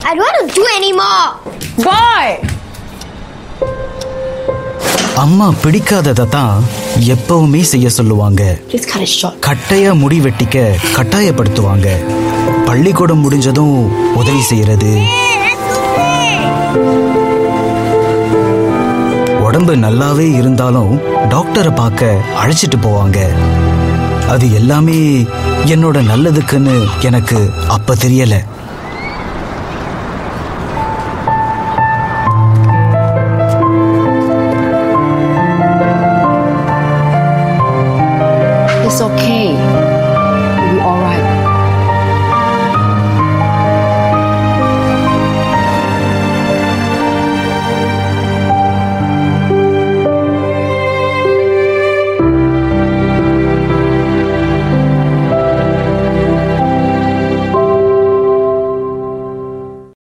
I don't want to do anymore. Boy! அம்மா பிடிக்காததை தான் எப்பவுமே செய்ய சொல்லுவாங்க Just cut it short. கட்டையா முடி வெட்டிக்க கட்டாயப்படுத்துவாங்க பள்ளிக்கூடம் முடிஞ்சதும் உதவி செய்யறது உடம்பு நல்லாவே இருந்தாலும் டாக்டரை பார்க்க அழைச்சிட்டு போவாங்க அது எல்லாமே என்னோட நல்லதுக்குன்னு எனக்கு அப்ப தெரியல